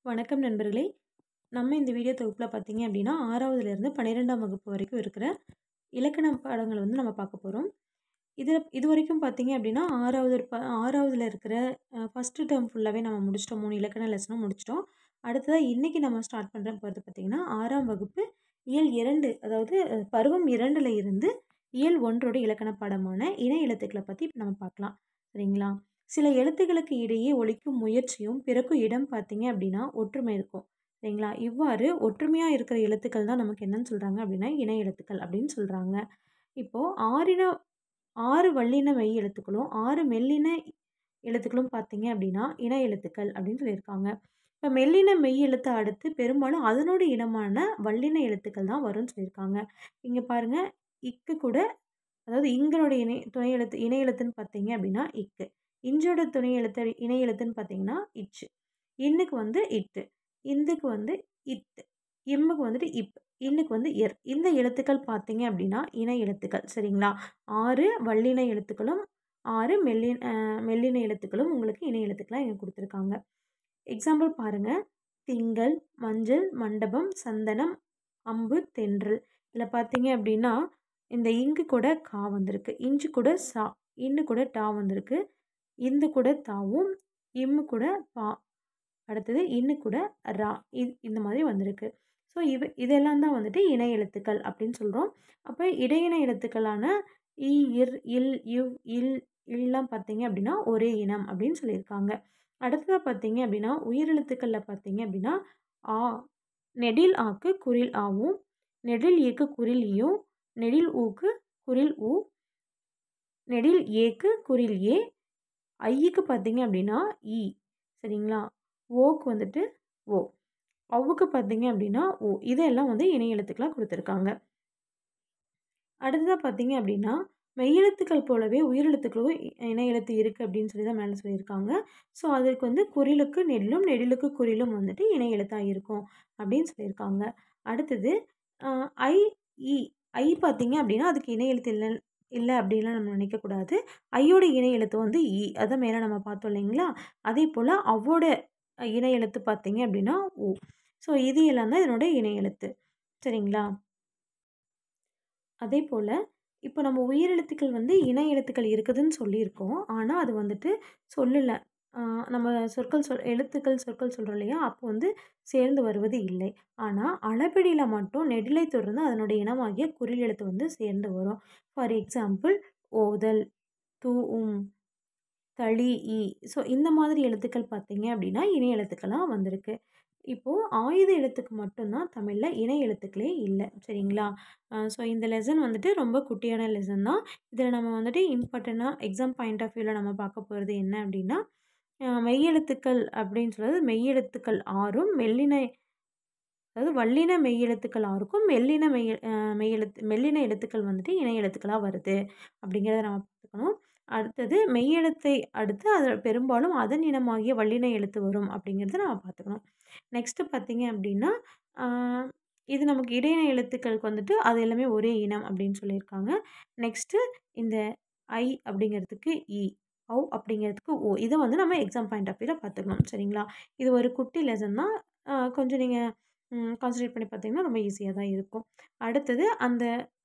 வணக்கம் நண்பர்களே நம்ம இந்த வீடியோ தொகுப்பில் பார்த்தீங்க அப்படின்னா ஆறாவதுலேருந்து பன்னிரெண்டாம் வகுப்பு வரைக்கும் இருக்கிற இலக்கண பாடங்கள் வந்து நம்ம பார்க்க போகிறோம் இதில் இது வரைக்கும் பார்த்தீங்க அப்படின்னா ஆறாவது ப ஆறாவதுல இருக்கிற ஃபஸ்ட்டு டேர்ம் ஃபுல்லாகவே நம்ம முடிச்சிட்டோம் மூணு இலக்கண லெசனும் முடிச்சிட்டோம் அடுத்ததாக இன்றைக்கி நம்ம ஸ்டார்ட் பண்ணுற போகிறது பார்த்திங்கன்னா ஆறாம் வகுப்பு இயல் இரண்டு அதாவது அஹ், பருவம் இரண்டில் இருந்து இயல் ஒன்றோட இலக்கண பாடமான இணை எழுத்துக்களை பற்றி நம்ம பார்க்கலாம் சரிங்களா சில எழுத்துக்களுக்கு இடையே ஒலிக்கும் முயற்சியும் பிறக்கும் இடம் பார்த்தீங்க அப்படின்னா ஒற்றுமை இருக்கும் சரிங்களா இவ்வாறு ஒற்றுமையாக இருக்கிற எழுத்துக்கள் தான் நமக்கு என்னன்னு சொல்கிறாங்க அப்படின்னா இணை எழுத்துக்கள் அப்படின்னு சொல்கிறாங்க இப்போது ஆறின ஆறு வல்லின மெய் எழுத்துக்களும் ஆறு மெல்லின எழுத்துக்களும் பார்த்தீங்க அப்படின்னா இணை எழுத்துக்கள் அப்படின்னு சொல்லியிருக்காங்க இப்போ மெல்லின மெய் எழுத்தை அடுத்து பெரும்பாலும் அதனோட இனமான வல்லின எழுத்துக்கள் தான் வரும்னு சொல்லியிருக்காங்க இங்கே பாருங்கள் இக்கு கூட அதாவது இங்களோட இணை துணை எழுத்து இணை எழுத்துன்னு பார்த்தீங்க அப்படின்னா இக்கு இஞ்சோட துணை எழுத்து இணை எழுத்துன்னு பார்த்தீங்கன்னா இச்சு இன்னுக்கு வந்து இட்டு இந்துக்கு வந்து இத்து இம்முக்கு வந்துட்டு இப் இன்னுக்கு வந்து எர் இந்த எழுத்துக்கள் பார்த்தீங்க அப்படின்னா இணை எழுத்துக்கள் சரிங்களா ஆறு வல்லின எழுத்துக்களும் ஆறு மெல்லின அஹ், மெல்லின எழுத்துக்களும் உங்களுக்கு இணை எழுத்துக்களாக இங்கே கொடுத்துருக்காங்க எக்ஸாம்பிள் பாருங்கள் திங்கள் மஞ்சள் மண்டபம் சந்தனம் அம்பு தென்றல் இதில் பார்த்தீங்க அப்படின்னா இந்த இங்கு கூட கா வந்திருக்கு இஞ்சு கூட சா இன்னு கூட டா வந்திருக்கு இந்து கூட தாவும் இம்மு கூட பா அடுத்தது இன்னு கூட ரா இது இந்த மாதிரி வந்திருக்கு ஸோ இவ இதெல்லாம் தான் வந்துட்டு இணை எழுத்துக்கள் அப்படின்னு சொல்கிறோம் அப்போ இடையின எழுத்துக்களான இ இர் இல் இவ் இல் இல்லாம் பார்த்தீங்க அப்படின்னா ஒரே இனம் அப்படின்னு சொல்லியிருக்காங்க அடுத்ததாக பார்த்தீங்க அப்படின்னா உயிரெழுத்துக்களில் பார்த்தீங்க அப்படின்னா ஆ நெடில் ஆக்கு குரில் ஆவும் நெடில் ஏக்கு குரில் ஈயும் நெடில் ஊக்கு குரில் ஊ நெடில் ஏக்கு குரில் ஏ ஐக்கு பார்த்தீங்க அப்படின்னா இ சரிங்களா ஓக்கு வந்துட்டு ஓ அவுக்கு பார்த்தீங்க அப்படின்னா ஓ இதெல்லாம் வந்து இணை எழுத்துக்களாக கொடுத்துருக்காங்க அடுத்ததாக பார்த்தீங்க அப்படின்னா மெய்யெழுத்துக்கள் போலவே உயிரெழுத்துக்களும் இ- இணை எழுத்து இருக்குது அப்படின்னு சொல்லி தான் மேலே சொல்லியிருக்காங்க ஸோ அதற்கு வந்து குறிலுக்கு நெல்லும் நெடிலுக்கு குறிலும் வந்துட்டு இணை எழுத்தாக இருக்கும் அப்படின்னு சொல்லியிருக்காங்க அடுத்தது ஆஹ், ஐ இ ஐ பார்த்தீங்க அப்படின்னா அதுக்கு இணை எழுத்து இல்லை இல்லை அப்படின்லாம் நம்ம நினைக்கக்கூடாது ஐயோட இணை எழுத்து வந்து இ அதை மேலே நம்ம பார்த்தோம் இல்லைங்களா அதே போல் அவ்வோட இணை எழுத்து பார்த்தீங்க அப்படின்னா ஊ ஸோ இது எல்லாம் தான் இதனோட இணை எழுத்து சரிங்களா அதே போல் இப்போ நம்ம உயிரெழுத்துக்கள் வந்து இணை எழுத்துக்கள் இருக்குதுன்னு சொல்லியிருக்கோம் ஆனால் அது வந்துட்டு சொல்லலை நம்ம சொற்கள் சொல் எழுத்துக்கள் சொற்கள் சொல்கிறோம் இல்லையா அப்போ வந்து சேர்ந்து வருவது இல்லை ஆனால் அளபெடியில் மட்டும் நெடிலை தொடர்ந்து அதனுடைய இனமாகிய குறில் எழுத்து வந்து சேர்ந்து வரும் ஃபார் எக்ஸாம்பிள் ஓதல் தூவும் தளி இ ஸோ இந்த மாதிரி எழுத்துக்கள் பார்த்தீங்க அப்படின்னா இணை எழுத்துக்களாக வந்திருக்கு இப்போது ஆயுத எழுத்துக்கு மட்டும்தான் தமிழில் இணை எழுத்துக்களே இல்லை சரிங்களா ஸோ இந்த லெசன் வந்துட்டு ரொம்ப குட்டியான லெசன் தான் இதில் நம்ம வந்துட்டு இம்பார்ட்டண்ட்டாக எக்ஸாம் பாயிண்ட் ஆஃப் வியூவில் நம்ம பார்க்க போகிறது என்ன அப்படின்னா அஹ் மெய்யெழுத்துக்கள் அப்படின்னு சொல்கிறது மெய்யெழுத்துக்கள் ஆறும் மெல்லின அதாவது வல்லின மெய்யெழுத்துக்கள் ஆறுக்கும் மெல்லின மெய் அஹ் மெய்யெழுத்து மெல்லின எழுத்துக்கள் வந்துட்டு இணை எழுத்துக்களாக வருது அப்படிங்கிறத நம்ம பார்த்துக்கணும் அடுத்தது மெய்யெழுத்தை அடுத்து அதில் பெரும்பாலும் அதன் இனமாகிய வல்லின எழுத்து வரும் அப்படிங்கிறத நம்ம பார்த்துக்கணும் நெக்ஸ்ட்டு பார்த்தீங்க அப்படின்னா ஆஹ் இது நமக்கு இடையின எழுத்துக்களுக்கு வந்துட்டு அது எல்லாமே ஒரே இனம் அப்படின்னு சொல்லியிருக்காங்க நெக்ஸ்ட்டு இந்த ஐ அப்படிங்கிறதுக்கு இ ஔ அப்படிங்கிறதுக்கு ஓ இதை வந்து நம்ம எக்ஸாம் பாயிண்ட் ஆஃப் வியூவில் பார்த்துக்கணும் சரிங்களா இது ஒரு குட்டி லெசன் தான் ஆஹ் கொஞ்சம் நீங்கள் கான்சன்ட்ரேட் பண்ணி பார்த்தீங்கன்னா ரொம்ப ஈஸியாக தான் இருக்கும் அடுத்தது அந்த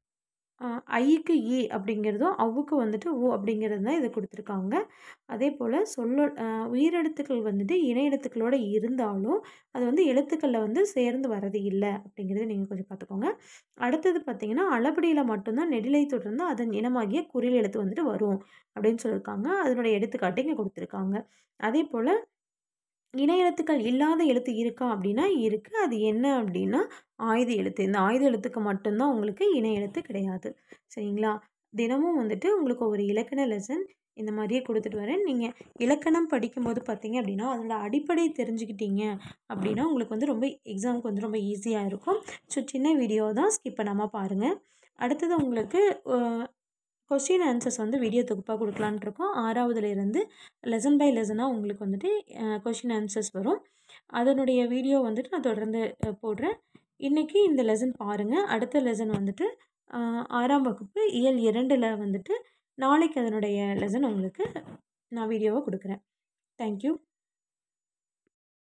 ஆஹ் ஐக்கு இ அப்படிங்கிறதும் அவுக்கு வந்துட்டு ஊ அப்படிங்கிறது தான் இதை கொடுத்துருக்காங்க அதே போல் சொல்லோ ஆஹ் உயிரெழுத்துக்கள் வந்துட்டு இணை எழுத்துக்களோட இருந்தாலும் அது வந்து எழுத்துக்களில் வந்து சேர்ந்து வரது இல்லை அப்படிங்கிறத நீங்கள் கொஞ்சம் பார்த்துக்கோங்க அடுத்தது பார்த்தீங்கன்னா அளபடியில் மட்டும்தான் நெடிலை தொடர்ந்து அதன் இனமாகிய குறில் எழுத்து வந்துட்டு வரும் அப்படின்னு சொல்லியிருக்காங்க அதனுடைய எடுத்துக்காட்டு இங்கே கொடுத்துருக்காங்க அதே போல் இணை எழுத்துக்கள் இல்லாத எழுத்து இருக்கா அப்படின்னா இருக்குது அது என்ன அப்படின்னா ஆயுத எழுத்து இந்த ஆயுத எழுத்துக்கு மட்டும்தான் உங்களுக்கு இணை எழுத்து கிடையாது சரிங்களா தினமும் வந்துட்டு உங்களுக்கு ஒரு இலக்கண லெசன் இந்த மாதிரியே கொடுத்துட்டு வரேன் நீங்கள் இலக்கணம் படிக்கும்போது பார்த்தீங்க அப்படின்னா அதோட அடிப்படை தெரிஞ்சுக்கிட்டீங்க அப்படின்னா உங்களுக்கு வந்து ரொம்ப எக்ஸாமுக்கு வந்து ரொம்ப ஈஸியாக இருக்கும் ஸோ சின்ன வீடியோ தான் ஸ்கிப் பண்ணாமல் பாருங்கள் அடுத்தது உங்களுக்கு கொஸ்டின் ஆன்சர்ஸ் வந்து வீடியோ தொகுப்பாக கொடுக்கலான்ட்டு இருக்கோம் ஆறாவதுல இருந்து லெசன் பை லெசனாக உங்களுக்கு வந்துட்டு கொஷின் ஆன்சர்ஸ் வரும் அதனுடைய வீடியோ வந்துட்டு நான் தொடர்ந்து அஹ், போடுறேன் இன்றைக்கி இந்த லெசன் பாருங்கள் அடுத்த லெசன் வந்துட்டு அஹ், ஆறாம் வகுப்பு இயல் இரண்டில் வந்துட்டு நாளைக்கு அதனுடைய லெசன் உங்களுக்கு நான் வீடியோவை கொடுக்குறேன் தேங்க்யூ